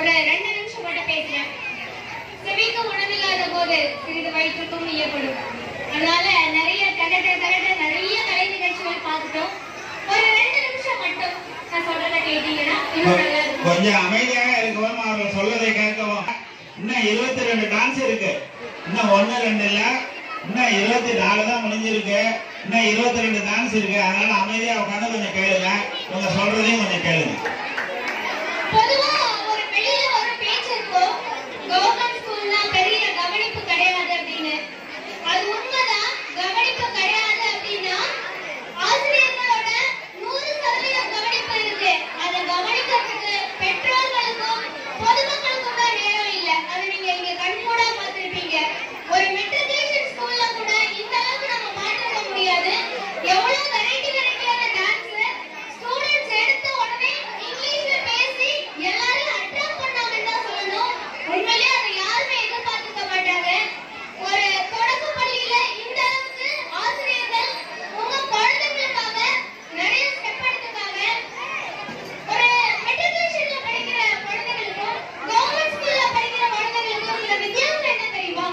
ஒரு ரெண்டு நிமிஷம் மட்டும் பேசுறேன் செவிக்கு உணவில்லாத போது சிறிது வயிற்றுக்கும் ஈயப்படும் அதனால நிறைய தகட்ட தகட்ட நிறைய கலை நிகழ்ச்சிகள் பார்த்துட்டோம் ஒரு ரெண்டு நிமிஷம் மட்டும் நான் சொல்றதை கேட்டீங்கன்னா இன்னும் நல்லா இருக்கும் கொஞ்சம் அமைதியாக இருக்கவும் அவர்கள் சொல்வதை கேட்கவும் இன்னும் இருபத்தி ரெண்டு டான்ஸ் இருக்கு இன்னும் ஒண்ணு ரெண்டு இல்ல இன்னும் இருபத்தி நாலு தான் முடிஞ்சிருக்கு இன்னும் இருபத்தி ரெண்டு டான்ஸ் இருக்கு அதனால அமைதியா உட்காந்து கொஞ்சம் கேளுங்க உங்க சொல்றதையும் கொஞ்சம் கேளுங்க பொதுவா ஒரு வெளியில ஒரு பேச்சு இருக்கும் கவர்மெண்ட் ஸ்கூல்னா பெரிய கவனிப்பு கிடையாது அப்படின்னு அது உண்மைதான் கவனிப்பு கிடையாது அப்படின்னா ஆசிரியர்களோட நூறு சதவீதம் கவனிப்பு இருக்கு அதை கவனிக்கிறதுக்கு பெற்றோர்களுக்கும் பொதுமக்களுக்கும் தான் நேரம் இல்ல அதை நீங்க இங்க கண்கூட பார்த்திருப்பீங்க ஒரு மெட்ரிகுலேஷன் ஸ்கூல்ல கூட இந்த அளவுக்கு நம்ம பார்த்திருக்க முடியாது எவ்வளவு வெரைட்டி வெரைட்டியான டான்ஸ் ஸ்டூடெண்ட்ஸ் எடுத்த உடனே இங்கிலீஷ்ல பேசி எல்லாரையும் அட்ராக்ட் பண்ணாங்கன்னு தான் சொல்லணும் உண்மையிலேயே அதை யாருமே எதிர்பார்த்திருக்க மாட்டாங்க ஒரு தொடக்க பள்ளியில இந்த அளவுக்கு ஆசிரியர்கள் உங்க குழந்தைகளுக்காக நிறைய ஸ்டெப் எடுத்துக்காங்க ஒரு மெட்ரிகுலேஷன்ல படிக்கிற குழந்தைகளுக்கும் கவர்மெண்ட் ஸ்கூல்ல படிக்கிற குழந்தைகளுக்கும் உள்ள வித்தியாசம் என்ன தெரியுமா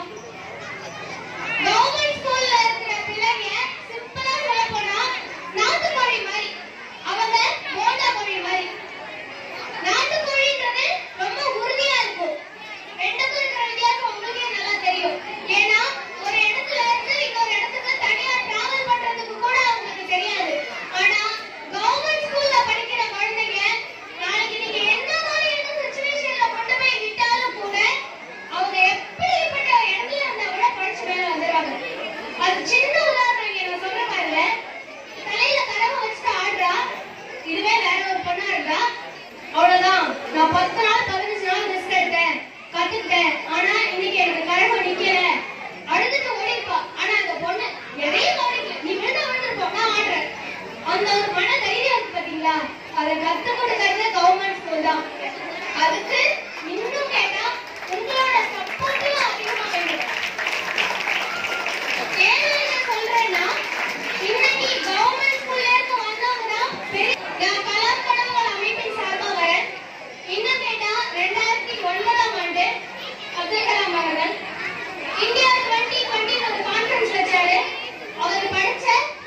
கவர்மெண்ட் ஸ்கூல்ல இருக்கிற பிள்ளைங்க சிம்பிளா சொல்ல போனா நாட்டுக்கோழி மாதிரி அவங்க போண்டா கோழி மாதிரி நாட்டுக்கோழின்றது ரொம்ப உறுதியா இருக்கும் ரெண்டுக்கும் இருக்கிற வித்தியாசம் உங்களுக்கே நல்லா தெரியும் ஏன்னா ஒரு இடத்துல இருந்து இன்னொரு இடத்துக்கு தனியா டிராவல் பண்றதுக்கு கூட அவங்களுக்கு தெரியாது ஆனா கவர்மெண்ட் ஸ்கூல்ல படிக்கிற குழந்தைங்க நாளைக்கு நீங்க எந்த மாதிரியான சுச்சுவேஷன்ல கொண்டு போய் விட்டாலும் கூட அவங்க எப்படிப்பட்ட இடத்துல இருந்தா கூட படிச்சு மேல வந்துருவாங்க அது சின்ன உதாரணம் இங்க நான் சொல்ற பாருங்க தலையில கரவை வச்சுட்டு ஆடுறா இதுவே வேற ஒரு பொண்ணா இருந்தா அவ்வளவுதான் நான் பத்து நாள் பதினஞ்சு நாள் ரெஸ்ட் எடுத்தேன் கத்துக்கிட்டேன் ஆனா இன்னைக்கு எனக்கு கரவை நிக்கல அழுதுட்டு ஓடிப்பா ஆனா அந்த பொண்ணு எதையும் கவனிக்கல நீ விழுந்தா விழுந்துருப்பா நான் ஆடுறேன் அந்த ஒரு மன தைரியம் இருக்கு பாத்தீங்களா அதை கத்து கொடுக்கறது கவர்மெண்ட் ஸ்கூல் தான் அதுக்கு இன்னும் கேட்டா உங்களோட சப்போர்ட்டும் அதிகமா வேணும் ஏன் நான் இதை சொல்றேன்னா இன்னைக்கு கவர்மெண்ட் ஸ்கூல்ல இருந்து வந்தவங்க தான் பெரிய நான் கலாம் கனவுகள் அமைப்பின் சார்பா வரேன் இன்னும் கேட்டா ரெண்டாயிரத்தி ஒன்பதாம் ஆண்டு அப்துல் கலாம் அவர்கள் இந்தியா டுவெண்ட்டி டுவெண்ட்டி ஒரு கான்ஃபரன்ஸ் வச்சாரு அவர் படிச்ச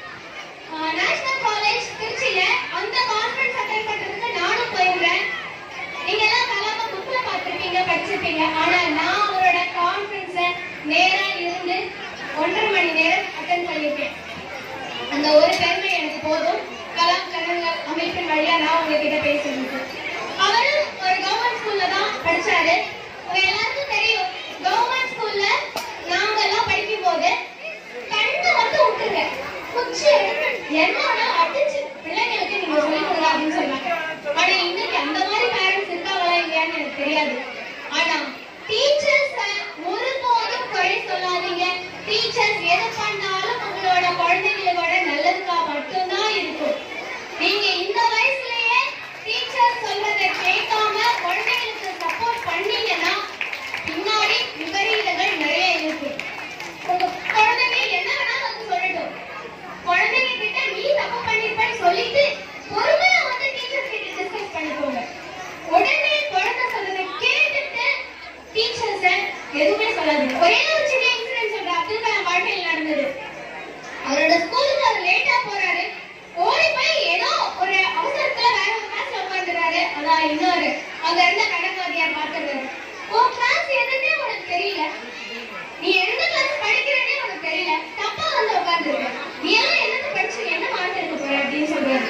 நேஷனல் காலேஜ் திருச்சியில அந்த கான்ஃபரன்ஸ் அட்டென்ட் பண்றதுக்கு நானும் போயிருந்தேன் நீங்க எல்லாம் கலாம புக்ல பார்த்திருப்பீங்க படிச்சிருப்பீங்க ஆனா நான் அவரோட கான்ஃபரன்ஸ நேரா இருந்து ஒன்றரை மணி நேரம் அட்டென்ட் பண்ணியிருக்கேன் அந்த ஒரு பெருமை எனக்கு போதும் கலாம் கனவுகள் அமைப்பின் வழியா நான் உங்ககிட்ட பேசுறது அவரும் ஒரு கவர்மெண்ட் ஸ்கூல்ல தான் படிச்சாரு உங்க எல்லாருக்கும் தெரியும் கவர்மெண்ட் ஸ்கூல்ல நாங்க எல்லாம் படிக்கும் போது கண்ணை மட்டும் விட்டுருங்க குச்சி எடுத்து என்னன்னா அடிச்சு பிள்ளைங்களுக்கு நீங்க சொல்லி கொடுங்க அப்படின்னு சொன்னாங்க ஆனா இன்னைக்கு அந்த மாதிரி பேரண்ட்ஸ் இருக்காங்களா இல்லையான்னு எனக்கு தெரியாது ஆனா டீச்சர்ஸ் ஒருபோதும் குறை சொல்லாதீங்க டீச்சர்ஸ் எது பண்ணாலும் உங்களோட குழந்தைங்களோட நல்லதுக்கா மட்டும்தான் இருக்கும் நீங்க இந்த வயசுலயே டீச்சர் சொல்றதை கேட்காம குழந்தைங்களுக்கு சப்போர்ட் பண்ணீங்கன்னா பின்னாடி விபரீதங்கள் நிறைய இருக்கு உங்க குழந்தைங்க என்ன வேணாலும் வந்து சொல்லட்டும் குழந்தைங்க கிட்ட நீ தப்பு பண்ணிருப்பேன்னு சொல்லிட்டு பொறுமையா வந்து டீச்சர்ஸ் கிட்ட டிஸ்கஸ் பண்ணிக்கோங்க உடனே குழந்தை சொல்றதை கேட்டுட்டு டீச்சர்ஸ எதுவுமே சொல்லாதீங்க ஒரே ஒரு சின்ன இன்சிடென்ட் சொல்றேன் அப்துல் கலாம் வாழ்க்கையில் நடந்தது அவரோட ஸ்கூலுக்கு அவர் லேட்டா போறாரு ஓடி போய் ஏதோ ஒரு அவசரத்துல வேற ஒரு கிளாஸ்ல உட்காந்துறாரு அதான் இன்னொரு அங்க இருந்த கணக்காதியார் பார்த்துறாரு உன் கிளாஸ் எதுன்னே உனக்கு தெரியல நீ எந்த கிளாஸ் படிக்கிறேனே உனக்கு தெரியல தப்பா வந்து உட்காந்துருக்க நீ எல்லாம் என்னது படிச்சு என்ன மார்க் எடுக்க போற அப்படின்னு சொல்றாரு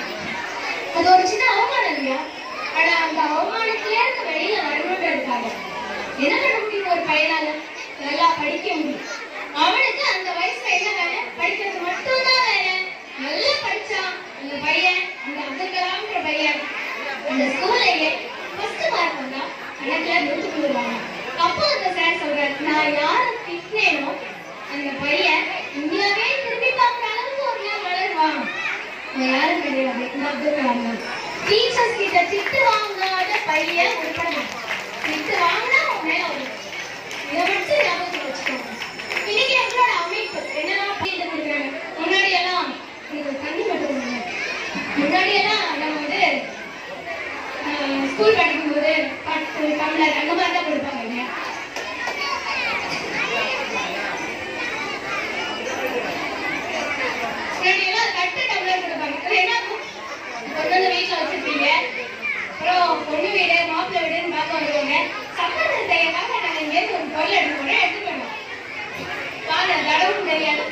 அது ஒரு சின்ன அவமானம் இல்லையா ஆனா அந்த அவமானத்துல இருந்து வெளியில வரணுன்றதுக்காக என்ன பண்ண முடியும் ஒரு பையனால நல்லா படிக்க முடியும் அவனுக்கு அந்த வயசுல என்ன வேலை படிக்கிறது மட்டும்தான் வேலை நல்லா படிச்சான் அந்த பையன் அந்த அப்துல் கலாம்ன்ற பையன் அந்த ஸ்கூல்லையே ஃபர்ஸ்ட் மார்க் வந்தா கணக்குல நூற்றுக்கு வருவாங்க அப்போ அந்த சார் சொல்றாரு நான் யார திட்டினேனோ அந்த பையன் இந்தியாவே திரும்பி பார்க்குற அளவுக்கு ஒரு நாள் வளருவான் அவன் யாரும் கிடையாது இந்த அப்துல் கலாம் தான் டீச்சர்ஸ் கிட்ட திட்டு வாங்காத பையன் உட்பட மாட்டான் திட்டு வாங்கினா அவன் மேல வரும் இதை மட்டும் ஞாபகத்துல வச்சுக்கோங்க இன்னைக்கு எங்களோட அமைப்பு என்னெல்லாம் பண்ணிட்டு கொடுக்குறாங்க முன்னாடி எல்லாம் இது தண்ணி மட்டும் கொடுங்க. முன்னாடி எல்லாம் நம்ம வந்து ஸ்கூல் படிக்கும்போது பத்து டம்ளர்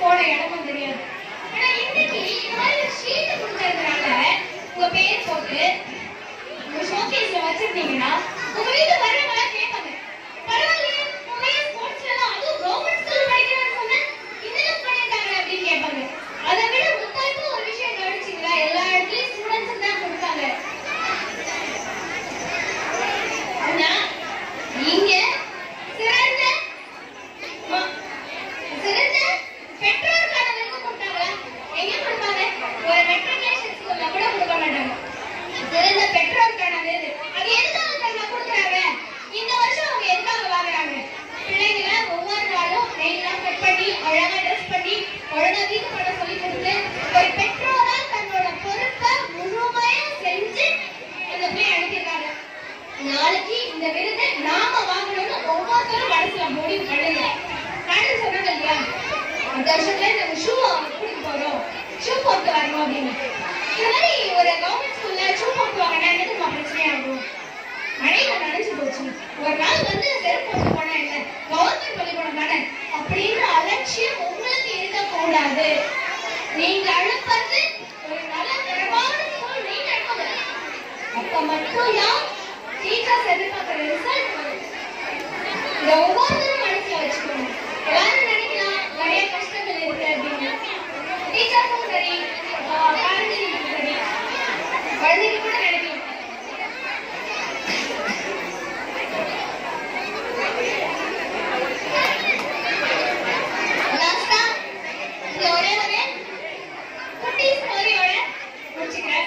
போன இடமும் தெரியாது ஆனா இன்னைக்கு இந்த மாதிரி ஒரு ஷீட் கொடுக்கறதுனால உங்க பேர் போட்டு உங்க ஷோகேஸ்ல வச்சிருந்தீங்கன்னா உங்க வீட்டு வர்றவங்க எல்லாம் கேட்பாங்க பரவாயில்லையே உங்க பையன் ஸ்போர்ட்ஸ்ல எல்லாம் அதுவும் கவர்மெண்ட் ஸ்கூல் படிக்கிறான்னு சொன்னேன் இதெல்லாம் பண்ணிருக்காங்க அப்படின்னு கேட்பாங்க அதை விட முத்தாய்ப்பு ஒரு விஷயம் கவனிச்சீங்களா எல்லா இடத்துலயும் ஸ்டூடெண்ட்ஸ் தான் கொடுத்தாங்க ஆனா நீங்க சிறந்த ம- சிறந்த பெற்றோருக்கான விருது கொடுத்தாங்களா எங்க கொடுப்பாங்க ஒரு மெட்ரிகுலேஷன் ஸ்கூல்ல கூட கொடுக்க மாட்டாங்க சிறந்த பெற்றோருக்கான விருது அது எதுக்காக தெரியுமா கொடுக்குறாங்க இந்த வருஷம் அவங்க எதுக்காக வாங்குறாங்க பிள்ளைங்களை ஒவ்வொரு நாளும் நெய்லாம் கட் பண்ணி அழகா ட்ரெஸ் பண்ணி ஒழுங்கா வீட்டு பண்ண சொல்லி கொடுத்து ஒரு பெற்றோரா தன்னோட பொறுப்பை முழுமையா செஞ்சு அந்த பிள்ளை அனுப்பியிருக்காங்க நாளைக்கு இந்த விருதை நாம வாங்கணும்னு ஒவ்வொருத்தரும் மனசுல முடிவு பண்ணுங்க நானும் சொன்னாங்க இல்லையா அடுத்த வருஷத்துல இந்த ஷூ கூட்டிட்டு போறோம் ஷூ போட்டு வரணும் அப்படின்னு இந்த மாதிரி ஒரு கவர்மெண்ட் ஸ்கூல்ல ஷூ போட்டு வாங்கினா என்னதுமா பிரச்சனை ஆகும் மழையில நனைஞ்சு போச்சு ஒரு நாள் வந்து செருப்பு போட்டு போனா என்ன கவர்மெண்ட் பள்ளிக்கூடம் தானே அப்படின்ற அலட்சியம் உங்களுக்கு இருக்கக்கூடாது நீங்க அனுப்புறது ஒரு நல்ல தரமான ஸ்கூல் நீங்க அனுப்புங்க அப்ப மட்டும் தான் டீச்சர்ஸ் எதிர்பார்க்கிற ரிசல்ட் வரும் இத ஒவ்வொருத்தரும் மனசுல வச்சுக்கோங்க எல்லாரும் நினைக்கலாம் நிறைய கஷ்டங்கள் இருக்கு அப்படின்னு டீச்சர்ஸும் சரி பேரண்ட்ஸும் சரி குழந்தைங்க கூட நினைக்கலாம் லாஸ்டா இந்த ஒரே ஒரு குட்டி ஸ்டோரியோட முடிச்சுக்கிறேன்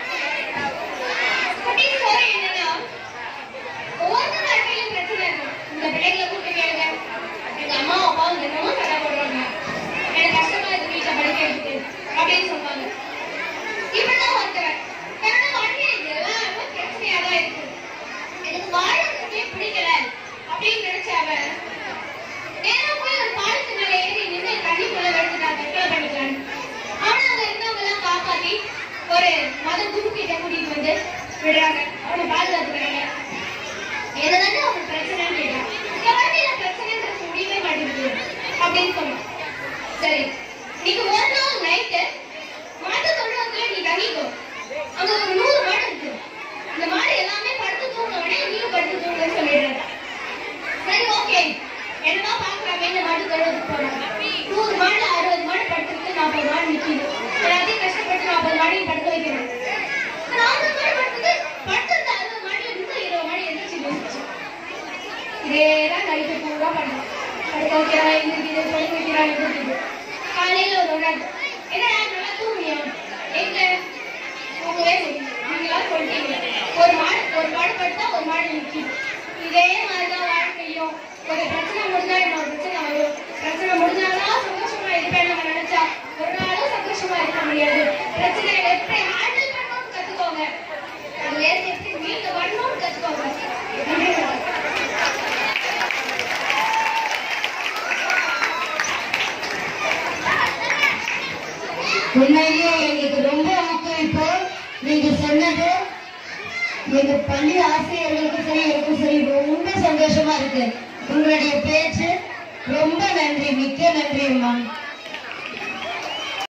குட்டி ஸ்டோரி என்னன்னா ஒவ்வொரு வாழ்க்கையிலும் பிரச்சனை இருக்கும் இந்த பிள்ளைகளை கூப்பிட்டு கேளுங்க எங்க அம்மா அப்பாவும் தினமும் சண்டை போடுவாங்க எனக்கு கஷ்டமா இருக்கு வீட்டை படிக்கிறதுக்கு அப்படின்னு சொல்லுவாங்க இப்படிதான் ஒருத்தவன் தன்னோட வாழ்க்கையில எல்லாருமே பிரச்சனையா தான் இருக்கு எனக்கு வாழறதுக்கே பிடிக்கல அப்படின்னு நினைச்ச அவன் நேரா போய் ஒரு பாலத்து மேல ஏறி நின்று தண்ணிக்குள்ள விழுந்துட்டான் தற்கொலை பண்ணிக்கலான்னு அவனை அங்க இருந்தவங்க எல்லாம் காப்பாத்தி ஒரு மத குரு கிட்ட கூட்டிட்டு வந்து விடுறாங்க அவனை பாதுகாத்துக்கிறாங்க என்னதானே அவன் பிரச்சனைன்னு கேட்டான் என் வாழ்க்கையில பிரச்சனைன்றது முடியவே மாட்டேங்குது அப்படின்னு சொன்னான் சரி நீங்க ஒரு நாள் நைட்டு மாட்டு தொழுவத்துல நீ தங்கிக்கோ அங்க ஒரு நூறு மாடு இருக்கு அந்த மாடு எல்லாமே படுத்து தூங்கினவனே நீயும் படுத்து தூங்குன்னு சொல்லிடுறாரு சரி ஓகே என்னமா பாக்குறாங்க மாடு தொழுவதுக்கு போறாங்க நூறு மாடு அறுபது மாடு படுத்துருக்கு நாற்பது மாடு நிக்குது எல்லாத்தையும் கஷ்டப்பட்டு நாற்பது மாடையும் படுக்க வைக்கிறேன் நாற்பது மாடு படுத்துக்கு படுத்திருந்த அறுபது மாடியில இன்னும் இருபது மாடி எந்திரிச்சு யோசிச்சு இதேதான் நைட்டு பூரா பண்ணுறோம் படுக்க வைக்கிறான் எந்திரிக்குது படுக்க வைக்கிறான் எந்திரிக்குது காலையில ஒரு நாள் என்னடா நல்லா தூங்குனியா எங்க தூங்கவே முடியல நீங்களா சொல்லிட்டீங்க ஒரு மாடு ஒரு மாடு படுத்தா ஒரு மாடு நிக்குது இதே மாதிரிதான் வாழ்க்கையும் ஒரு பிரச்சனை முடிஞ்சா இன்னொரு பிரச்சனை வரும் பிரச்சனை முடிஞ்சாதான் சந்தோஷமா இருப்பேன் நம்ம நினைச்சா ஒரு நாளும் சந்தோஷமா இருக்க முடியாது பிரச்சனை எப்படி ஹேண்டில் பண்ணணும்னு கத்துக்கோங்க அதுல இருந்து எப்படி மீண்டு வரணும்னு கத்துக்கோங்க நன்றி வணக்கம். உண்மையிலேயே எங்களுக்கு ரொம்ப ஊக்குவிப்பு நீங்க சொன்னது எங்க பள்ளி ஆசிரியர்களுக்கும் சரி எனக்கும் சரி ரொம்ப சந்தோஷமா இருக்கு உங்களுடைய பேச்சு ரொம்ப நன்றி மிக்க நன்றி அம்மா